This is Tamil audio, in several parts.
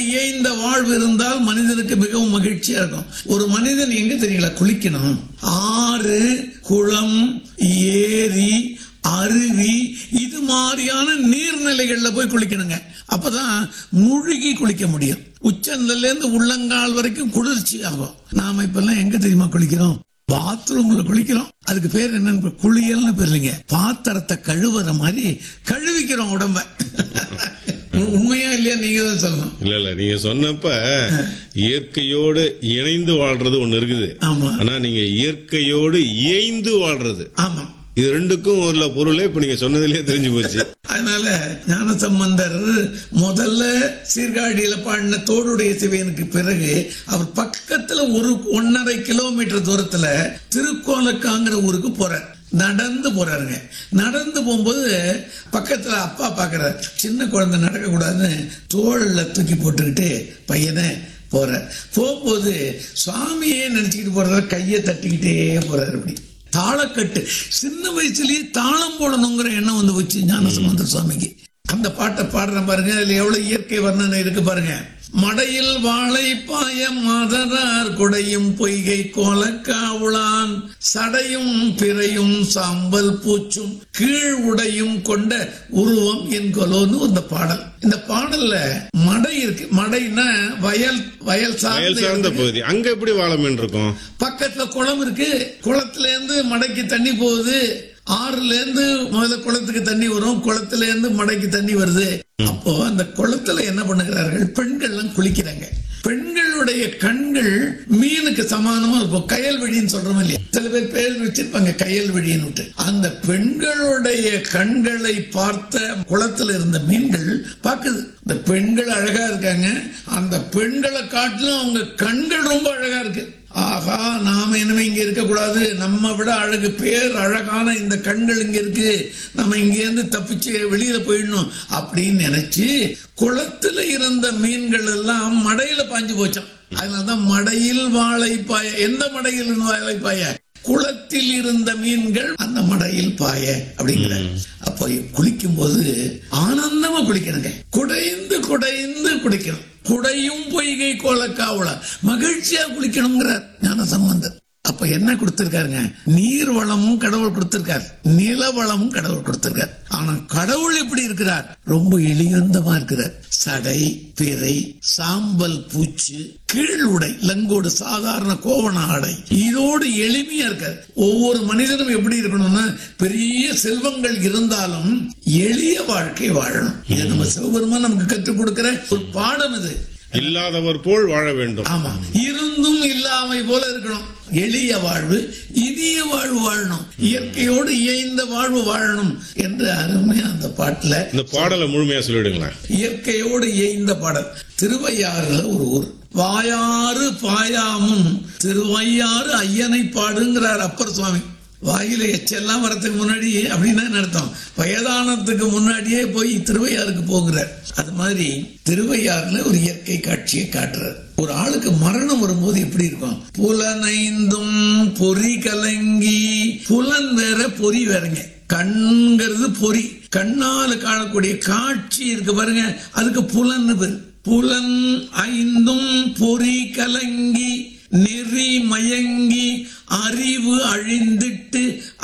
இயைந்த வாழ்வு இருந்தால் மனிதனுக்கு மிகவும் மகிழ்ச்சியா இருக்கும் ஒரு மனிதன் எங்க தெரியல குளிக்கணும் ஆறு குளம் ஏரி அருவி இது மாதிரியான நீர்நிலைகள்ல போய் குளிக்கணுங்க அப்பதான் முழுகி குளிக்க முடியும் உச்சந்தல்ல இருந்து உள்ளங்கால் வரைக்கும் குளிர்ச்சி ஆகும் நாம இப்ப எல்லாம் எங்க தெரியுமா குளிக்கிறோம் பாத்ரூம்ல குளிக்கிறோம் அதுக்கு பேர் என்னன்னு குளியல்னு பேர் இல்லைங்க பாத்திரத்தை கழுவுற மாதிரி கழுவிக்கிறோம் உடம்ப உ- உண்மையா இல்லையா நீங்க தான் சொல்லணும் இல்ல இல்ல நீங்க சொன்னப்ப இயற்கையோடு இணைந்து வாழ்றது ஒண்ணு இருக்குது ஆமா ஆனா நீங்க இயற்கையோடு இயைந்து வாழ்றது ஆமா இது ரெண்டுக்கும் உள்ள பொருளே இப்ப நீங்க சொன்னதுலயே தெரிஞ்சு போச்சு அதனால ஞானசம்பந்தர் முதல்ல சீர்காழியில பாடின தோடுடைய சிவையனுக்கு பிறகு அவர் பக்கத்துல ஒரு ஒன்னரை கிலோமீட்டர் தூரத்துல திருக்கோலக்காங்கிற ஊருக்கு போறார் நடந்து போறாருங்க நடந்து போகும்போது பக்கத்துல அப்பா பாக்குறார் சின்ன குழந்தை நடக்க கூடாதுன்னு தோள்ல தூக்கி போட்டுக்கிட்டு பையனை போற போகும்போது சுவாமியே நினைச்சுக்கிட்டு போறத கையை தட்டிக்கிட்டே போறாரு அப்படி தாளக்கட்டு சின்ன வயசுலயே தாளம் போடணுங்கிற எண்ணம் வந்து வச்சு ஞானசம்பந்த சுவாமிக்கு அந்த பாட்டை பாடுறேன் பாருங்க அதுல எவ்வளவு இயற்கை வர்ணனை இருக்கு பாருங்க மடையில் வாழை பாய மதரார் குடையும் பொய்கை கோலக்காவுளான் சடையும் பிறையும் சாம்பல் பூச்சும் கீழ் உடையும் கொண்ட உருவம் என் கொலோன்னு இந்த பாடல் இந்த பாடல்ல மடை இருக்கு மடைனா வயல் வயல் வயல் சார்ந்த சார்ந்த இடத்துக்கு பகுதி அங்க எப்படி வாழ மீன் இருக்கும் பக்கத்துல குளம் இருக்கு குளத்துல இருந்து மடைக்கு தண்ணி போகுது ஆறுல இருந்து முதல்ல குளத்துக்கு தண்ணி வரும் குளத்துல இருந்து மடைக்கு தண்ணி வருது அப்போ அந்த குளத்துல என்ன பண்ணுகிறார்கள் பெண்கள் எல்லாம் குளிக்கிறாங்க பெண்களுடைய கண்கள் மீனுக்கு சமானமா இருக்கும் கயல் வெளின்னு சொல்றோம் இல்லையா சில பேர் பேர் வச்சிருப்பாங்க கயல் வெளின்னு அந்த பெண்களுடைய கண்களை பார்த்த குளத்துல இருந்த மீன்கள் பாக்குது இந்த பெண்கள் அழகா இருக்காங்க அந்த பெண்களை காட்டிலும் அவங்க கண்கள் ரொம்ப அழகா இருக்கு ஆகா நாம இனிமே இங்க இருக்க கூடாது நம்ம விட அழகு பேர் அழகான இந்த கண்கள் இங்க இருக்கு நம்ம இங்க இருந்து தப்பிச்சு வெளியில போயிடணும் அப்படின்னு நினைச்சு குளத்துல இருந்த மீன்கள் எல்லாம் மடையில பாஞ்சு போச்சாம் அதனாலதான் மடையில் வாழைப்பாய எந்த மடையில் வாழைப்பாய குளத்தில் இருந்த மீன்கள் அந்த மடையில் பாய அப்படிங்கிற அப்போ குளிக்கும் போது ஆனந்தமா குளிக்கணுங்க குடைந்து குடைந்து குளிக்கணும் குடையும் பொய்கை கோலக்காவல மகிழ்ச்சியா குளிக்கணுங்கிறார் ஞான சம்பந்தர் அப்ப என்ன கொடுத்திருக்காருங்க நீர் வளமும் கடவுள் கொடுத்திருக்கார் நில வளமும் கடவுள் கொடுத்திருக்கார் ஆனா கடவுள் எப்படி இருக்கிறார் ரொம்ப எளியந்தமா இருக்கிறார் சடை பிறை சாம்பல் பூச்சு கீழ் உடை லங்கோடு சாதாரண கோவண ஆடை இதோடு எளிமையா இருக்கார் ஒவ்வொரு மனிதனும் எப்படி இருக்கணும்னா பெரிய செல்வங்கள் இருந்தாலும் எளிய வாழ்க்கை வாழணும் இது நம்ம சிவபெருமான் நமக்கு கற்றுக் கொடுக்கிற ஒரு பாடம் இது இல்லாதவர் போல் வாழ வேண்டும் ஆமா இருந்தும் இல்லாமை போல இருக்கணும் எளிய வாழ்வு இனிய வாழ்வு வாழணும் இயற்கையோடு இயைந்த வாழ்வு வாழணும் என்று அருமையா அந்த பாட்டுல இந்த பாடலை முழுமையா சொல்லிடுங்களேன் இயற்கையோடு இயைந்த பாடல் திருவையாறுல ஒரு ஊர் வாயாறு பாயாமும் திருவையாறு ஐயனை பாடுங்கிறார் அப்பர் சுவாமி வாயில எச்செல்லாம் வரதுக்கு முன்னாடி அப்படின்னா என்ன அர்த்தம் வயதானத்துக்கு முன்னாடியே போய் திருவையாறுக்கு போகிறார் அது மாதிரி திருவையாறுல ஒரு இயற்கை காட்சியை காட்டுறார் ஒரு ஆளுக்கு மரணம் வரும்போது எப்படி இருக்கும் புலனைந்தும் பொறி கலங்கி புலன் வேற பொறி வேறங்க கண்கிறது பொறி கண்ணால காணக்கூடிய காட்சி இருக்கு பாருங்க அதுக்கு புலன்னு பேரு புலன் ஐந்தும் பொறி கலங்கி நெறி மயங்கி அறிவு அழிந்திட்டு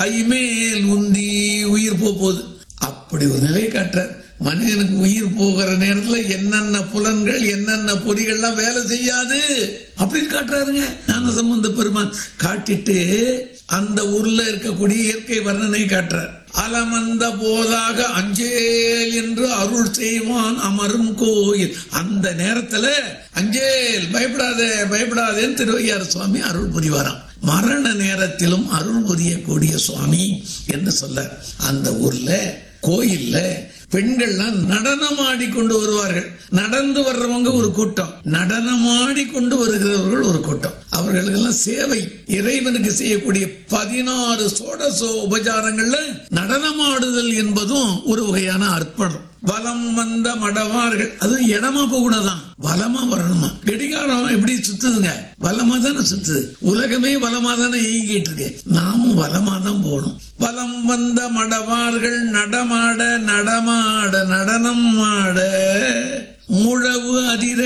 ஐமேல் உந்தி உயிர் போக போகுது அப்படி ஒரு நிலை காட்டுறார் மனிதனுக்கு உயிர் போகிற நேரத்துல என்னென்ன புலன்கள் என்னென்ன பொறிகள்லாம் வேலை செய்யாது அப்படின்னு காட்டுறாருங்க ஞான சம்பந்த பெருமான் காட்டிட்டு அந்த ஊர்ல இருக்கக்கூடிய இயற்கை வர்ணனை காட்டுறார் அலமந்த போதாக அஞ்சேல் என்று அருள் செய்வான் அமரும் கோயில் அந்த நேரத்துல அஞ்சேல் பயப்படாதே பயப்படாதேன்னு திருவையார் சுவாமி அருள் புரிவாராம் மரண நேரத்திலும் அருள் புரியக்கூடிய சுவாமி என்று சொல்ல அந்த ஊர்ல கோயில்ல பெண்கள்லாம் நடனமாடி கொண்டு வருவார்கள் நடந்து வர்றவங்க ஒரு கூட்டம் நடனமாடி கொண்டு வருகிறவர்கள் ஒரு கூட்டம் அவர்களுக்கெல்லாம் சேவை இறைவனுக்கு செய்யக்கூடிய பதினாறு சோடசோ உபச்சாரங்கள்ல நடனமாடுதல் என்பதும் ஒரு வகையான அர்ப்பணம் வலம் வந்த மடவார்கள் அது இடமா போக கூடாதான் வலமா வரணுமா கடிகாரம் எப்படி சுத்துதுங்க வலமா தானே சுத்துது உலகமே வலமா தானே இயங்கிட்டு இருக்கு நாமும் வலமா தான் போகணும் வலம் வந்த மடவார்கள் நடமாட நடமாட நடனம் ஆட முழவு அதிர